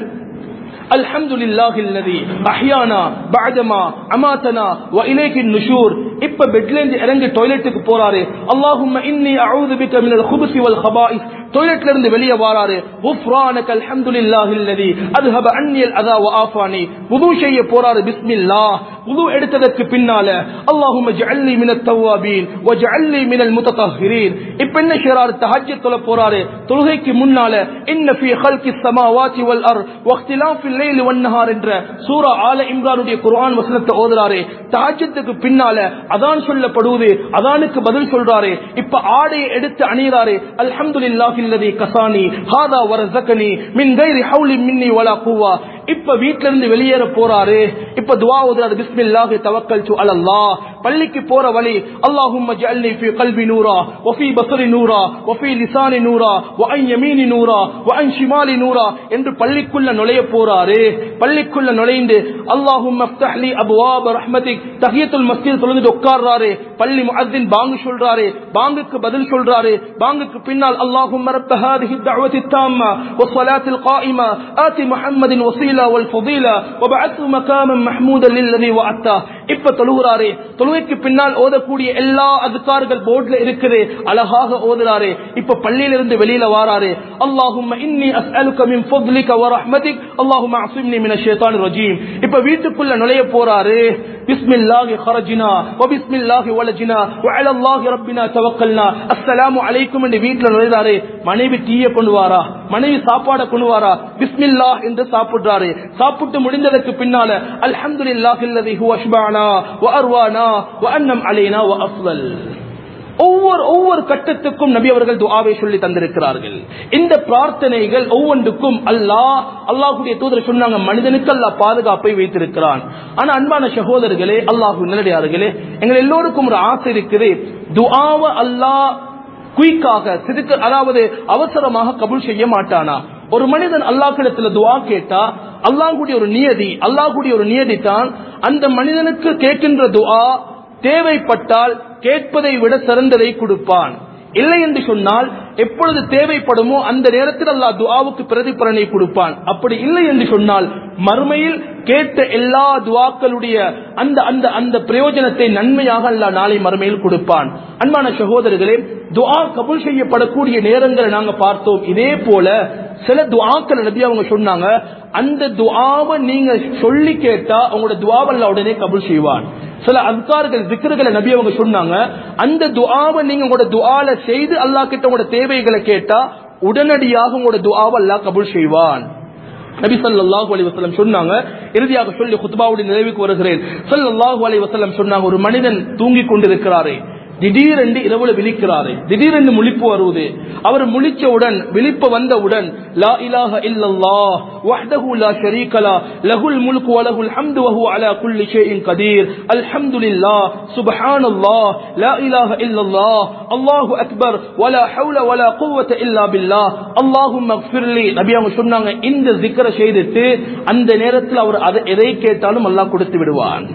الحمد لله الذي احيانا بعدما اماتنا واليك النشور இப்ப பெட்ல இருந்து இறங்கி டாய்லெட்டுக்கு போறாரு அல்லாஹும்ம இன்னி அஊது பிக மினல் குபுசி வல் ஹபாயிஸ் டாய்லெட்ல இருந்து வெளியே வராரு குஃப்ரானக அல்ஹம்துலில்லாஹி அல்லதி அத்ஹப அன்னி அல் அதா வ ஆஃபானி வுது செய்ய போறாரு பிஸ்மில்லாஹ் வுது எடுத்ததற்கு பின்னால அல்லாஹும்ம ஜஅல்னி மினத் தவ்வாபீன் வ ஜஅல்னி மினல் முத்தطهرين இப்ப என்ன செய்றாரு தஹஜ்ஜத் தொழ போறாரு தொழுகைக்கு முன்னால இன்ன ஃபீ خلق السماوات والارض واختلاف الليل والنهار என்ற சூரா ஆல இம்ரானுடைய குர்ஆன் வசனத்தை ஓதுறாரு தஹஜ்ஜத்துக்கு பின்னால அதான் சொல்லப்படுவது அதானுக்கு பதில் சொல்றாரு இப்ப ஆடையை எடுத்து அணியறாரு அல்ஹம்துலில்லாஹி அல்லதி கசானி ஹாதா வரஸகனி மின் கைரி ஹவுலி மின்னி வலா குவா இப்ப வீட்ல இருந்து வெளியேற போறாரு இப்ப துஆ ஓதுறாரு பிஸ்மில்லாஹி தவக்கல்து அலல்லாஹ் பள்ளிக்கு போற வழி அல்லாஹும்ம ஜஅல்னி ஃபீ கல்பி நூரா வஃபீ பஸரி நூரா வஃபீ லிசானி நூரா வஅன் யமீனி நூரா வஅன் ஷிமாலி நூரா என்று பள்ளிக்குள்ள நுழைய போறாரு பள்ளிக்குள்ள நுழைந்து அல்லாஹும்ம அஃப்தஹ் லி அப்வாப ரஹ்மதிக் தஹியத்துல் மஸ்ஜித் தொழுது உட்கார்றாரு பள்ளி முஅத்தின் பாங்கு சொல்றாரு பாங்குக்கு பதில் சொல்றாரு பாங்குக்கு பின்னால் அல்லாஹும்ம ரப்ப ஹாதிஹி الدعوة التامة والصلاة القائمة آت محمد الوسيلة والفضيلة وبعثه مكاما محمودا للذي وعدته இப்ப தொழுகிறாரு தொழுகைக்கு பின்னால் ஓதக்கூடிய எல்லா அதுக்கார்கள் போர்ட்ல இருக்குது அழகாக ஓதுறாரு இப்ப பள்ளியில இருந்து வெளியில வாராரு அல்லாஹும்ம இன்னி அஸ்அலுக மின் ஃபضلك ورحمتك اللهم اعصمني من الشيطان الرجيم இப்ப வீட்டுக்குள்ள நுழைய போறாரு பிஸ்மில்லாஹி خرجنا وبسم الله ولجنا وعلى الله ربنا توكلنا السلام عليكم என்று வீட்ல நுழைறாரு மனைவி டீயை கொண்டு வாரா மனைவி சாப்பாட கொண்டு வாரா பிஸ்மில்லாஹ் என்று சாப்பிடுறாரு சாப்பிட்டு முடிந்ததற்கு பின்னால அல்ஹம்துலில்லாஹி அல்லதி ஹுவ அஷ்பஅனா வ அர்வானா வ அன்னம் அலைனா வ அஃலல் ஒவ்வொரு ஒவ்வொரு கட்டத்துக்கும் நபி அவர்கள் துஆவை சொல்லி தந்திருக்கிறார்கள் இந்த பிரார்த்தனைகள் ஒவ்வொன்றுக்கும் அல்லாஹ் அல்லாஹ்வுடைய தூதர் சொன்னாங்க மனிதனுக்கு அல்லாஹ் பாதுகாப்பை வைத்திருக்கிறான் ஆனா அன்பான சகோதரர்களே அல்லாஹு நல்லடியார்களே எங்கள் எல்லோருக்கும் ஒரு ஆசை இருக்குது துஆவை அல்லாஹ் குயிக்காக சிதுக்கு அதாவது அவசரமாக கபூல் செய்ய மாட்டானா ஒரு மனிதன் அல்லாஹ்விடத்துல துஆ கேட்டா அல்லாஹ்வுடைய ஒரு நியதி அல்லாஹ்வுடைய ஒரு நியதி தான் அந்த மனிதனுக்கு கேட்கின்ற துஆ தேவைப்பட்டால் கேட்பதை விட சிறந்ததை கொடுப்பான் இல்லை என்று சொன்னால் எப்பொழுது தேவைப்படுமோ அந்த நேரத்தில் அல்லாஹ் துஆவுக்கு பிரதிபலனை கொடுப்பான் அப்படி இல்லை என்று சொன்னால் மறுமையில் கேட்ட எல்லா துவாக்களுடைய அந்த அந்த அந்த பிரயோஜனத்தை நன்மையாக அல்லாஹ் நாளை மறுமையில் கொடுப்பான் அன்பான சகோதரர்களே துஆ கபூல் செய்யப்படக்கூடிய நேரங்களை நாங்க பார்த்தோம் இதே போல சில துஆக்கள் நபி அவங்க சொன்னாங்க அந்த துஆவை நீங்க சொல்லி கேட்டா உங்களோட துஆவல்ல உடனே கபூல் செய்வான் சில அஸ்கார்கள் திக்ருகளை நபி அவங்க சொன்னாங்க அந்த துஆவை நீங்க உங்களோட துஆல செய்து அல்லாஹ் கிட்ட உங்களோட தேவைகளை கேட்டா உடனடியாக உங்களோட துஆவை அல்லாஹ் கபூல் செய்வான் நபி ஸல்லல்லாஹு அலைஹி வஸல்லம் சொன்னாங்க இறுதியாக சொல்லி குத்பாவுடைய நிறைவுக்கு வருகிறேன் ஸல்லல்லாஹு அலைஹி வஸல்லம் சொன்னாங்க ஒரு மனிதன் தூங்கிக் கொண்டிருக்கிறாரே திடீரென்று இரவுல விழிக்கிறாரு திடீரென்று முழிப்பு வருவது அவர் முழிச்சவுடன் விழிப்பு வந்தவுடன் லா இலாஹ இல்லல்லாஹ் வஹ்தஹு லா ஷரீக லா லஹுல் முல்கு வ லஹுல் ஹம்து வ ஹுவ அலா குல்லி ஷைஇன் கதீர் அல்ஹம்துலில்லாஹ் சுப்ஹானல்லாஹ் லா இலாஹ இல்லல்லாஹ் அல்லாஹு அக்பர் வ லா ஹவுல வ லா குவத இல்லா பில்லாஹ் அல்லாஹும்ம இக்ஃபிர்லி நபி அவங்க சொன்னாங்க இந்த zikra செய்துட்டு அந்த நேரத்தில் அவர் அதை எதை கேட்டாலும் அல்லாஹ் கொடுத்து விடுவான்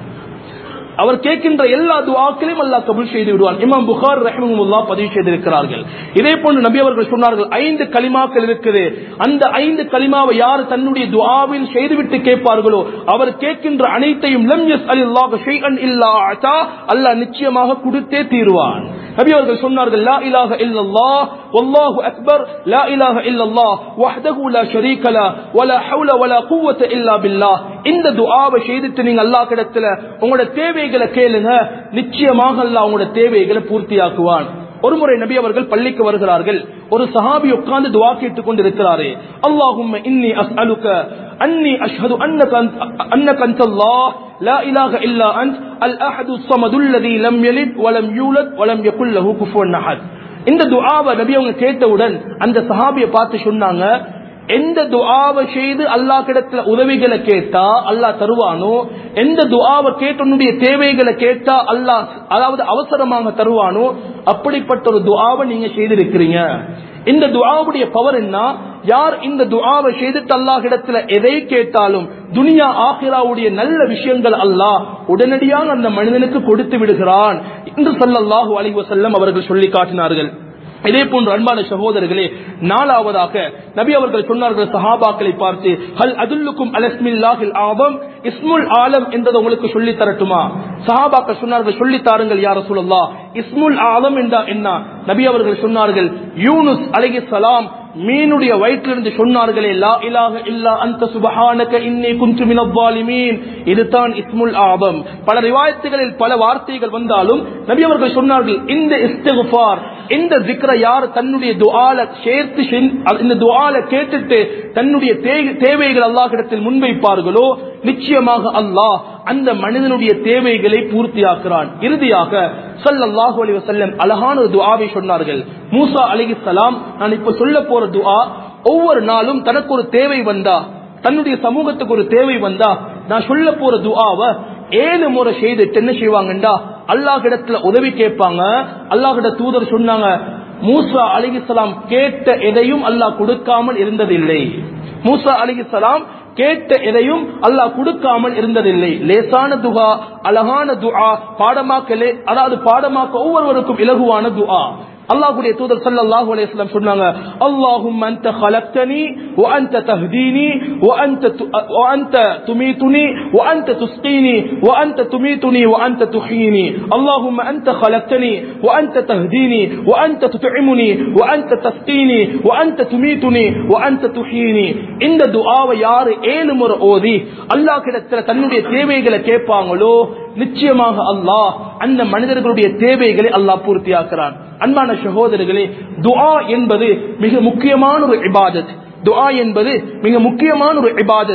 அவர் கேட்கின்ற எல்லா துவாக்களையும் அல்லாஹ் கபூல் செய்து விடுவான் இமாம் புகார் ரஹிமஹுல்லா பதிவு செய்திருக்கிறார்கள் இதே போன்று நபி அவர்கள் சொன்னார்கள் ஐந்து கலிமாக்கள் இருக்குது அந்த ஐந்து கலிமாவை யார் தன்னுடைய துஆவில் செய்துவிட்டு கேட்பார்களோ அவர் கேட்கின்ற அனைத்தையும் லம் யஸ்அலில்லாஹு ஷைஅன் இல்லா அத்தா அல்லாஹ் நிச்சயமாக கொடுத்தே தீருவான் நபி அவர்கள் சொன்னார்கள் லா இலாஹ இல்லல்லாஹ் வல்லாஹு அக்பர் லா இலாஹ இல்லல்லாஹ் வஹ்தஹு லா ஷரீக லா வலா ஹவுல வலா குவத இல்லா பில்லாஹ் இந்த துஆவை செய்துட்டு நீங்க அல்லாஹ் கிடத்துல உங்களோட தேவைகளை கேளுங்க நிச்சயமாக அல்லாஹ் உங்களோட தேவைகளை பூர்த்தியாக்குவான் ஒருமுறை நபி அவர்கள் பள்ளிக்கு வருகிறார்கள் ஒரு சஹாபி உட்கார்ந்து துவா கேட்டுக் கொண்டிருக்கிறாரே அல்லாஹும்ம இன்னி அஸ்அலுக அன்னி அஷ்ஹது அன்னக அன்னக அன்தல்லாஹ் லா இலாஹ இல்லா அன்த் அல் அஹது ஸமது அல்லதி லம் யலித் வலம் யூலத் வலம் யகுல் லஹு குஃபுவன் அஹத் இந்த துஆவை நபி அவங்க கேட்டவுடன் அந்த சஹாபியை பார்த்து சொன்னாங்க எந்த துஆவை செய்து அல்லாஹ் கிடத்துல உதவிகளை கேட்டா அல்லாஹ் தருவானோ எந்த துஆவை கேட்டு உன்னுடைய தேவைகளை கேட்டா அல்லாஹ் அதாவது அவசரமாக தருவானோ அப்படிப்பட்ட ஒரு துஆவை நீங்க செய்திருக்கிறீங்க இந்த துஆவுடைய பவர் என்ன யார் இந்த துஆவை செய்துட்டு அல்லாஹ் இடத்துல எதை கேட்டாலும் துனியா ஆஹிராவுடைய நல்ல விஷயங்கள் அல்லாஹ் உடனடியாக அந்த மனிதனுக்கு கொடுத்து விடுகிறான் என்று ஸல்லல்லாஹு அலைஹி வஸல்லம் அவர்கள் சொல்லி காட்டினார்கள் இதே போன்ற அன்பான சகோதரர்களே நாலாவதாக நபி அவர்கள் சொன்னார்கள் சஹாபாக்களை பார்த்து ஹல் அதுல்லுக்கும் அலஸ்மில்லாஹில் ஆபம் இஸ்முல் ஆலம் என்றதை உங்களுக்கு சொல்லி தரட்டுமா சஹாபாக்கள் சொன்னார்கள் சொல்லி தாருங்கள் யார சொல்லல்லா இஸ்முல் ஆலம் என்றா என்ன நபி அவர்கள் சொன்னார்கள் யூனுஸ் அலைஹி சலாம் மீனுடைய வயிற்றிலிருந்து சொன்னார்களே லா இலாஹ இல்லா அந்த சுபஹானக இன்னி குன்து மினல் ஸாலிமீன் இதுதான் இஸ்முல் ஆபம் பல ரிவாயத்துகளில் பல வார்த்தைகள் வந்தாலும் நபி அவர்கள் சொன்னார்கள் இந்த இஸ்திக்ஃபார் இந்த zikra யார் தன்னுடைய துஆல சேர்த்து சென்- இந்த துஆல கேட்டுட்டு தன்னுடைய தே- தேவைகள் அல்லாஹ்விடத்தில் முன்வைப்பார்களோ நிச்சயமாக அல்லாஹ் அந்த மனிதனுடைய தேவைகளை பூர்த்தியாக்குறான் இறுதியாக ஸல்லல்லாஹு அலைஹி வஸல்லம் அழகான ஒரு துஆவை சொன்னார்கள் மூசா அலைஹிஸ்ஸலாம் நான் இப்ப சொல்ல போற துஆ ஒவ்வொரு நாளும் தனக்கு ஒரு தேவை வந்தா தன்னுடைய சமூகத்துக்கு ஒரு தேவை வந்தா நான் சொல்ல போற துஆவை ஏழு முறை செய்துட்டு என்ன செய்வாங்கண்டா அல்லாஹ்விடத்துல உதவி கேட்பாங்க அல்லாஹ்விட தூதர் சொன்னாங்க மூசா அலிகிஸ்லாம் கேட்ட எதையும் அல்லாஹ் கொடுக்காமல் இருந்ததில்லை மூசா அலிகிஸ்லாம் கேட்ட எதையும் அல்லாஹ் கொடுக்காமல் இருந்ததில்லை லேசான துகா அழகான துஆ பாடமாக்கலே அதாவது பாடமாக்க ஒவ்வொருவருக்கும் இலகுவான துஆ அல்லாஹ்வுடைய தூதர் ஸல்லல்லாஹு அலைஹி வஸல்லம் சொன்னாங்க அல்லாஹும்ம அன்த خلقتني وانت تهديني وانت ت- وانت تميتني وانت تسقيني وانت تميتني وانت تحييني اللهم انت خلقتني وانت تهديني وانت تطعمني وانت تسقيني وانت تميتني وانت تحييني இந்த துஆவை யார் ஏழு முறை ஓதி அல்லாஹ் கிடத்துல தன்னுடைய தேவைகளை கேட்பாங்களோ நிச்சயமாக அல்லாஹ் அந்த மனிதர்களுடைய தேவைகளை அல்லாஹ் பூர்த்தியாக்குறான் அன்பான சகோதரர்களே துஆ என்பது மிக முக்கியமான ஒரு இபாதத் துஆ என்பது மிக முக்கியமான ஒரு இபாதத்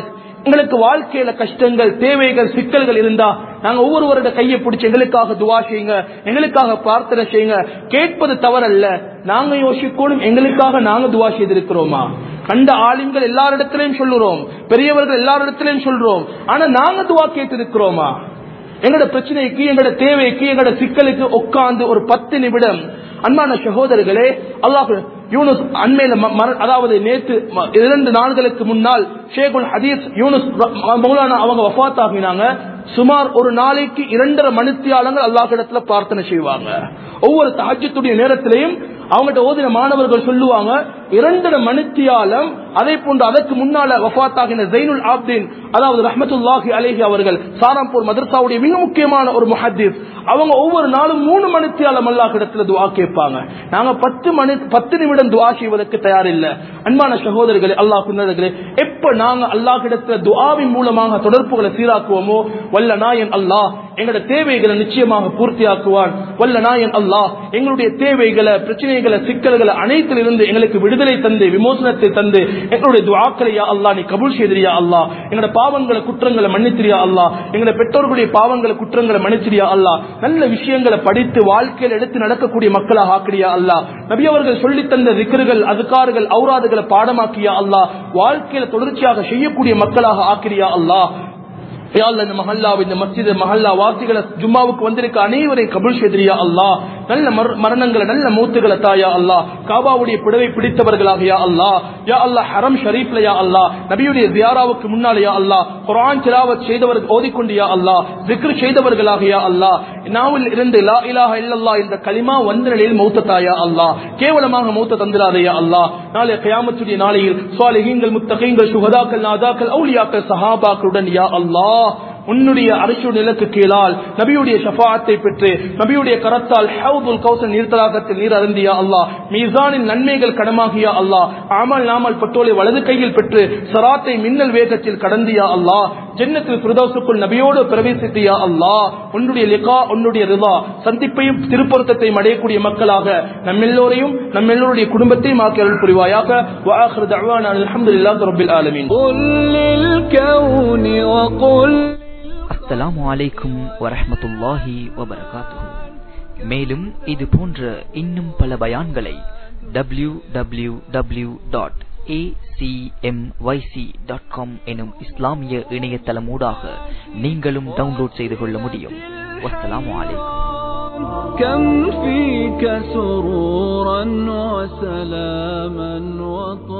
எங்களுக்கு வாழ்க்கையில கஷ்டங்கள் தேவைகள் சிக்கல்கள் இருந்தா நாங்க ஒவ்வொருவரோட கையை பிடிச்சு எங்களுக்காக துவா செய்யுங்க எங்களுக்காக பிரார்த்தனை செய்யுங்க கேட்பது தவறல்ல நாங்க யோசிக்கணும் எங்களுக்காக நாங்க துவா செய்திருக்கிறோமா கண்ட ஆலிம்கள் எல்லாரிடத்திலையும் சொல்லுறோம் பெரியவர்கள் எல்லாரிடத்திலையும் சொல்றோம் ஆனா நாங்க துவா கேட்டிருக்கிறோமா எங்களோட பிரச்சனைக்கு எங்களோட தேவைக்கு எங்களோட சிக்கலுக்கு உட்கார்ந்து ஒரு பத்து நிமிடம் அன்பான சகோதரர்களே அல்லாஹ் யூனுஸ் அண்மையில ம- மர- அதாவது நேற்று ம- இரண்டு நாள்களுக்கு முன்னால் ஷேகுல் ஹதீஸ் யூனுஸ் ர- மௌலானா அவங்க வஃபாத் ஆகினாங்க சுமார் ஒரு நாளைக்கு இரண்டரை மணித்தியாலங்கள் அல்லாஹ்விடத்துல பிரார்த்தனை செய்வாங்க ஒவ்வொரு தஹஜ்ஜத்துடைய நேரத்திலையும் அவங்ககிட்ட ஓதின மாணவர்கள் சொல்லுவாங்க இரண்டரை மணித்தியாலம் அதே போன்று அதற்கு முன்னால வஃபாத்தாகின ஜைனுல் ஆப்தீன் அதாவது ரஹ்மத்துல்லாஹி அலைஹி அவர்கள் சாராம்பூர் மதரசாவுடைய மிக முக்கியமான ஒரு முஹத்திஸ் அவங்க ஒவ்வொரு நாளும் மூணு மணித்தியாலம் அல்லாஹ் இடத்துல துவா கேட்பாங்க நாங்க பத்து மணி பத்து நிமிடம் துவா செய்வதற்கு தயார் இல்ல அன்பான சகோதரர்களே அல்லாஹ் பின்னர்களே எப்ப நாங்க அல்லாஹ் இடத்துல துவாவின் மூலமாக தொடர்புகளை சீராக்குவோமோ வல்ல நாயன் அல்லாஹ் எங்களோட தேவைகளை நிச்சயமாக பூர்த்தியாக்குவான் வல்ல நாயன் அல்லாஹ் எங்களுடைய தேவைகளை பிரச்சனைகளை சிக்கல்களை அனைத்திலிருந்து எங்களுக்கு விடுதலை தந்து விமோசனத்தை தந்து எங்களுடைய துவாக்களை யா அல்லாஹ் நீ கபூல் செய்திரியா அல்லாஹ் எங்களோட பாவங்களை குற்றங்களை மன்னித்திரியா அல்லாஹ் எங்களோட பெற்றோர்களுடைய பாவங்களை குற்றங்களை மன்னிச்சிரியா அல்லாஹ் நல்ல விஷயங்களை படித்து வாழ்க்கையில் எடுத்து நடக்கக்கூடிய மக்களாக ஆக்கிரியா அல்லாஹ் நபி அவர்கள் சொல்லித் தந்த விக்கிர்கள் அதுக்காறுகள் ஔராதுகளை பாடமாக்கியா அல்லாஹ் வாழ்க்கையில தொடர்ச்சியாக செய்யக்கூடிய மக்களாக ஆக்கிரியா அல்லாஹ் யா அல்லாஹ் இந்த மஹல்லா இந்த மஸ்ஜித் மஹல்லா வாசிகளை ஜும்மாவுக்கு வந்திருக்க அனைவரையும் கபுல் செய்தியா அல்லாஹ் நல்ல மர- மரணங்களை நல்ல மூத்துகளை தாயா அல்லாஹ் காபாவுடைய பிடவை பிடித்தவர்களாக யா அல்லாஹ் யா அல்லாஹ் ஹரம் ஷரீஃப்ல யா அல்லாஹ் நபியுடைய ஜியாராவுக்கு முன்னால் யா அல்லாஹ் குர்ஆன் திலாவத் செய்தவர்கள் ஓதிக்கொண்டு யா அல்லாஹ் zikr செய்தவர்களாக யா அல்லாஹ் நாவில் இருந்து லா இலாஹ இல்லல்லாஹ் என்ற கலிமா வந்த நிலையில் மௌத்த தாயா அல்லாஹ் கேவலமாக மௌத்த தந்திராதே யா அல்லாஹ் நாளை கியாமத்துடைய நாளையில் சாலிஹீன்கள் முத்தகீன்கள் சுஹதாக்கள் நாதாக்கள் அவுலியாக்கள் சஹாபாக்களுடன் யா அல்லாஹ் உன்னுடைய அரசு நிலக்கு கீழால் நபியுடைய ஷஃபாத்தை பெற்று நபியுடைய கரத்தால் ஹவுதுல் கௌசல் நீர்த்தலாகத்தில் நீர் அருந்தியா அல்லாஹ் மீசானின் நன்மைகள் கடமாகியா அல்லாஹ் ஆமல் நாமல் பட்டோலை வலது கையில் பெற்று சராத்தை மின்னல் வேகத்தில் கடந்தியா அல்லாஹ் ஜன்னத்தில் பிரதோசுக்குள் நபியோடு பிரவேசித்தியா அல்லாஹ் உன்னுடைய லிகா உன்னுடைய ரிதா சந்திப்பையும் திருப்பொருத்தத்தையும் அடையக்கூடிய மக்களாக நம்மெல்லோரையும் நம்மெல்லோருடைய குடும்பத்தையும் ஆக்கி அருள் புரிவாயாக وآخر دعوانا الحمد لله رب العالمين قل للكون وقل அஸ்ஸலாமு அலைக்கும் வரஹ்மத்துல்லாஹி வபரகாத்துஹு மேலும் இது போன்ற இன்னும் பல பயான்களை W W W dot dot com எனும் இஸ்லாமிய இணையதளமூடாக நீங்களும் டவுன்லோட் செய்து கொள்ள முடியும் வஸ்ஸலாமு அலைக்கும் كم فيك سرورا وسلاما وطهورا